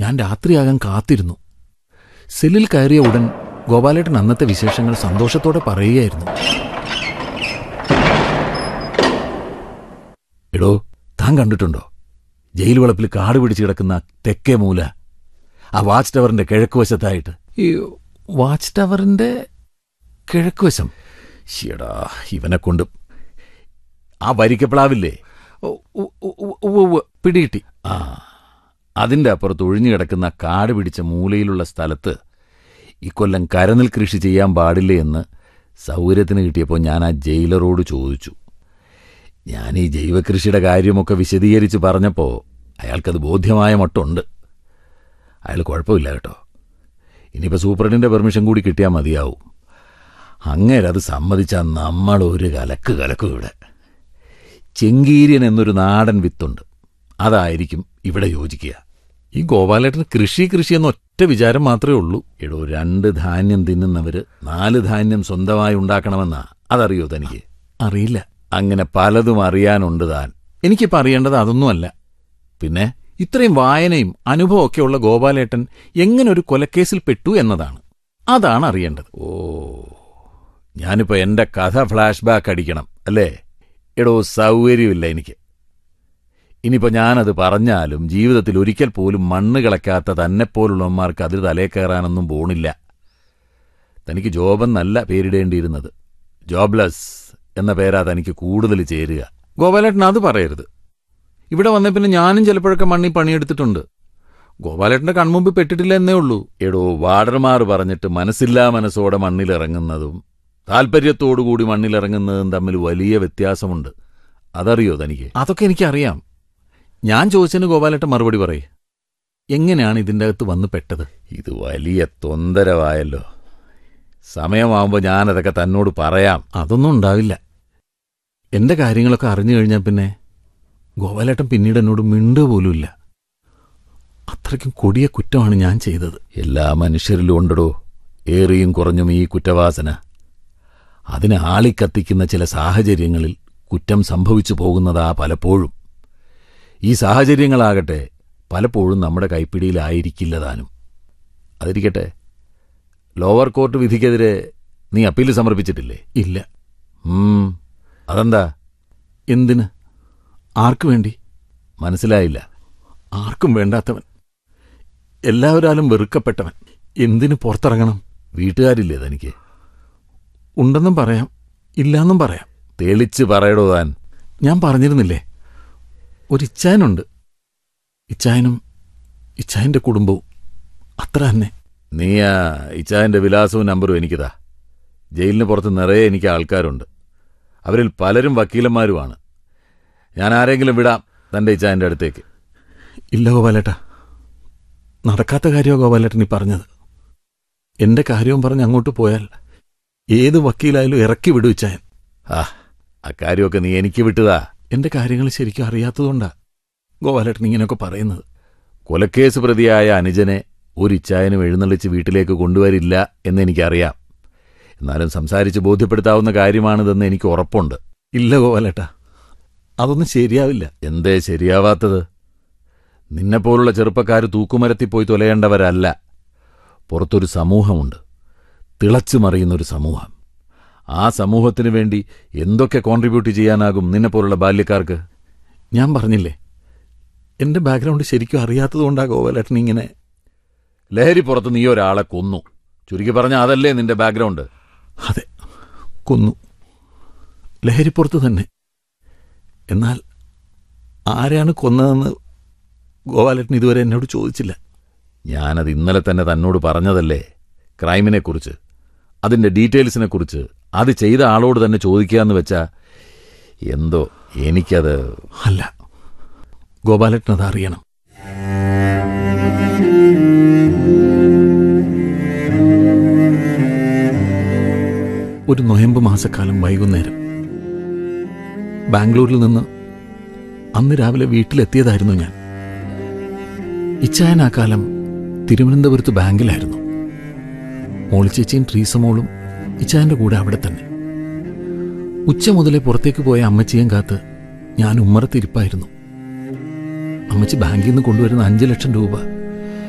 ഞാൻ രാത്രിയാകാൻ കാത്തിരുന്നു സെല്ലിൽ കയറിയ ഉടൻ ഗോപാലേട്ടൻ അന്നത്തെ വിശേഷങ്ങൾ സന്തോഷത്തോടെ പറയുകയായിരുന്നു എടോ താൻ കണ്ടിട്ടുണ്ടോ ജയിൽ വളപ്പിൽ കാട് പിടിച്ച് കിടക്കുന്ന തെക്കേ മൂല ആ വാച്ച് ടവറിന്റെ കിഴക്കുവശത്തായിട്ട് ഈ വാച്ച് ടവറിന്റെ കിഴക്കുവശം ഷീടാ ഇവനെ കൊണ്ട് ആ വരിക്കപ്ലാവില്ലേ ഉ- ഉ- ഉ- ഉ- ഉവ്വ് പിടികിട്ടി ആ അതിന്റെ അപ്പുറത്ത് ഒഴിഞ്ഞു കിടക്കുന്ന കാട് പിടിച്ച മൂലയിലുള്ള സ്ഥലത്ത് ഇക്കൊല്ലം കരനെൽ കൃഷി ചെയ്യാൻ പാടില്ലേ എന്ന് സൗകര്യത്തിന് കിട്ടിയപ്പോൾ ഞാൻ ആ ജയിലറോട് ചോദിച്ചു ഞാൻ ഈ ജൈവകൃഷിയുടെ കാര്യമൊക്കെ വിശദീകരിച്ച് പറഞ്ഞപ്പോൾ അയാൾക്കത് ബോധ്യമായ മട്ടുണ്ട് അയാൾ കുഴപ്പമില്ല കേട്ടോ ഇനിയിപ്പോൾ സൂപ്രണ്ടിൻ്റെ പെർമിഷൻ കൂടി കിട്ടിയാൽ മതിയാവും അങ്ങേരത് സമ്മതിച്ചാൽ നമ്മൾ ഒരു കലക്ക് കലക്കും ഇവിടെ ചെങ്കീര്യൻ എന്നൊരു നാടൻ വിത്തുണ്ട് അതായിരിക്കും ഇവിടെ യോജിക്കുക ഈ ഗോപാലേട്ടന് കൃഷി കൃഷി എന്ന ഒറ്റ വിചാരം മാത്രമേ ഉള്ളൂ എടോ രണ്ട് ധാന്യം തിന്നുന്നവര് നാല് ധാന്യം സ്വന്തമായി ഉണ്ടാക്കണമെന്നാ അതറിയോ തനിക്ക് അറിയില്ല അങ്ങനെ പലതും അറിയാനുണ്ട് താൻ എനിക്കിപ്പോൾ അറിയേണ്ടത് അതൊന്നുമല്ല പിന്നെ ഇത്രയും വായനയും അനുഭവമൊക്കെ ഉള്ള ഗോപാലേട്ടൻ എങ്ങനെ ഒരു കൊലക്കേസിൽ പെട്ടു എന്നതാണ് അതാണ് അറിയേണ്ടത് ഓ ഞാനിപ്പോ എന്റെ കഥ ഫ്ലാഷ് ബാക്ക് അടിക്കണം അല്ലേ എടോ സൗകര്യമില്ല എനിക്ക് ഇനിയിപ്പോ ഞാനത് പറഞ്ഞാലും ജീവിതത്തിൽ ഒരിക്കൽ പോലും മണ്ണ് കിളക്കാത്ത തന്നെപ്പോലുള്ളവന്മാർക്ക് അതിൽ തലേ കയറാനൊന്നും പോണില്ല തനിക്ക് ജോബെന്നല്ല പേരിടേണ്ടിയിരുന്നത് ജോബ്ലെസ് എന്ന പേരാ തനിക്ക് കൂടുതൽ ചേരുക ഗോപാലേട്ടൻ അത് പറയരുത് ഇവിടെ വന്ന പിന്നെ ഞാനും ചിലപ്പോഴൊക്കെ മണ്ണിൽ പണിയെടുത്തിട്ടുണ്ട് ഗോപാലേട്ടന്റെ കൺമുമ്പിൽ പെട്ടിട്ടില്ല എന്നേ ഉള്ളൂ എടോ വാർഡർമാർ പറഞ്ഞിട്ട് മനസ്സില്ലാ മനസ്സോടെ മണ്ണിലിറങ്ങുന്നതും താല്പര്യത്തോടുകൂടി മണ്ണിലിറങ്ങുന്നതും തമ്മിൽ വലിയ വ്യത്യാസമുണ്ട് അതറിയോ തനിക്ക് അതൊക്കെ എനിക്കറിയാം ഞാൻ ചോദിച്ചതിന് ഗോപാലേട്ടൻ മറുപടി പറയേ എങ്ങനെയാണ് ഇതിൻ്റെ അകത്ത് വന്ന് പെട്ടത് ഇത് വലിയ തൊന്തരവായല്ലോ സമയമാവുമ്പോൾ ഞാനതൊക്കെ തന്നോട് പറയാം അതൊന്നും ഉണ്ടാവില്ല എന്റെ കാര്യങ്ങളൊക്കെ അറിഞ്ഞു കഴിഞ്ഞാൽ പിന്നെ ഗോപാലേട്ടൻ പിന്നീട് എന്നോട് മിണ്ടുക പോലുമില്ല അത്രയ്ക്കും കൊടിയ കുറ്റമാണ് ഞാൻ ചെയ്തത് എല്ലാ മനുഷ്യരിലും ഉണ്ടടോ ഏറിയും കുറഞ്ഞും ഈ കുറ്റവാസന അതിനെ ആളിക്കത്തിക്കുന്ന ചില സാഹചര്യങ്ങളിൽ കുറ്റം സംഭവിച്ചു പോകുന്നതാ പലപ്പോഴും ഈ സാഹചര്യങ്ങളാകട്ടെ പലപ്പോഴും നമ്മുടെ കൈപ്പിടിയിലായിരിക്കില്ല താനും അതിരിക്കട്ടെ ലോവർ കോർട്ട് വിധിക്കെതിരെ നീ അപ്പീൽ സമർപ്പിച്ചിട്ടില്ലേ ഇല്ല ഉം, അതെന്താ എന്തിന് ആർക്കു വേണ്ടി മനസ്സിലായില്ല ആർക്കും വേണ്ടാത്തവൻ എല്ലാവരാലും വെറുക്കപ്പെട്ടവൻ എന്തിനു പുറത്തിറങ്ങണം വീട്ടുകാരില്ലേ തനിക്ക് ഉണ്ടെന്നും പറയാം ഇല്ലാന്നും പറയാം തെളിച്ച് പറയടോ താൻ ഞാൻ പറഞ്ഞിരുന്നില്ലേ ഒരു ഇച്ചായനുണ്ട് ഇച്ചായനും ഇച്ചായന്റെ കുടുംബവും അത്ര തന്നെ നീ ആ ഇച്ചായന്റെ വിലാസവും നമ്പറും എനിക്കിതാ ജയിലിന് പുറത്ത് നിറയെ എനിക്ക് ആൾക്കാരുണ്ട് അവരിൽ പലരും വക്കീലന്മാരുമാണ് ഞാൻ ആരെങ്കിലും വിടാം തന്റെ ഇച്ചായന്റെ അടുത്തേക്ക് ഇല്ല ഗോപാലേട്ടാ നടക്കാത്ത കാര്യമോ ഗോപാലേട്ടൻ ഈ പറഞ്ഞത് എന്റെ കാര്യവും പറഞ്ഞ് അങ്ങോട്ട് പോയാൽ ഏത് വക്കീലായാലും ഇറക്കി വിടും ഇച്ചായൻ ആ അക്കാര്യമൊക്കെ നീ എനിക്ക് വിട്ടതാ എന്റെ കാര്യങ്ങൾ ശരിക്കും അറിയാത്തതുകൊണ്ടാ ഗോപാലേട്ടൻ ഇങ്ങനെയൊക്കെ പറയുന്നത് കൊലക്കേസ് പ്രതിയായ അനുജനെ ഒരു ഇച്ചായനും എഴുന്നള്ളിച്ച് വീട്ടിലേക്ക് കൊണ്ടുവരില്ല എന്നെനിക്കറിയാം എന്നാലും സംസാരിച്ച് ബോധ്യപ്പെടുത്താവുന്ന കാര്യമാണിതെന്ന് എനിക്ക് ഉറപ്പുണ്ട് ഇല്ല ഗോപാലേട്ടാ അതൊന്നും ശരിയാവില്ല എന്തേ ശരിയാവാത്തത് നിന്നെപ്പോലുള്ള ചെറുപ്പക്കാർ തൂക്കുമരത്തിൽ പോയി തൊലയേണ്ടവരല്ല പുറത്തൊരു സമൂഹമുണ്ട് തിളച്ചു മറിയുന്നൊരു സമൂഹം ആ സമൂഹത്തിന് വേണ്ടി എന്തൊക്കെ കോൺട്രിബ്യൂട്ട് ചെയ്യാനാകും നിന്നെപ്പോലുള്ള ബാല്യക്കാർക്ക് ഞാൻ പറഞ്ഞില്ലേ എന്റെ ബാക്ക്ഗ്രൗണ്ട് ശരിക്കും അറിയാത്തതുകൊണ്ടാ ഗോപാലേട്ടൻ ഇങ്ങനെ ലഹരി പുറത്ത് നീ ഒരാളെ കൊന്നു ചുരുക്കി പറഞ്ഞ അതല്ലേ നിന്റെ ബാക്ക്ഗ്രൗണ്ട് അതെ കൊന്നു ലഹരിപ്പുറത്ത് തന്നെ എന്നാൽ ആരെയാണ് കൊന്നതെന്ന് ഗോപാലേട്ടൻ ഇതുവരെ എന്നോട് ചോദിച്ചില്ല ഞാനത് ഇന്നലെ തന്നെ തന്നോട് പറഞ്ഞതല്ലേ ക്രൈമിനെക്കുറിച്ച് അതിന്റെ ഡീറ്റെയിൽസിനെക്കുറിച്ച് അത് ചെയ്ത ആളോട് തന്നെ ചോദിക്കാന്ന് വെച്ചാ എന്തോ എനിക്കത് അല്ല ഗോപാലേട്ടൻ അത് അറിയണം ഒരു നൊയമ്പ് മാസക്കാലം വൈകുന്നേരം ബാംഗ്ലൂരിൽ നിന്ന് അന്ന് രാവിലെ വീട്ടിലെത്തിയതായിരുന്നു ഞാൻ ഇച്ചായൻ ആ കാലം തിരുവനന്തപുരത്ത് ബാങ്കിലായിരുന്നു മോളിച്ചേച്ചിയും ട്രീസമോളും ഇച്ചായന്റെ കൂടെ അവിടെ തന്നെ ഉച്ച മുതലേ പുറത്തേക്ക് പോയ അമ്മച്ചിയും കാത്ത് ഞാൻ ഉമ്മറത്തിരിപ്പായിരുന്നു അമ്മച്ചി ബാങ്കിൽ നിന്ന് കൊണ്ടുവരുന്ന അഞ്ചു ലക്ഷം രൂപ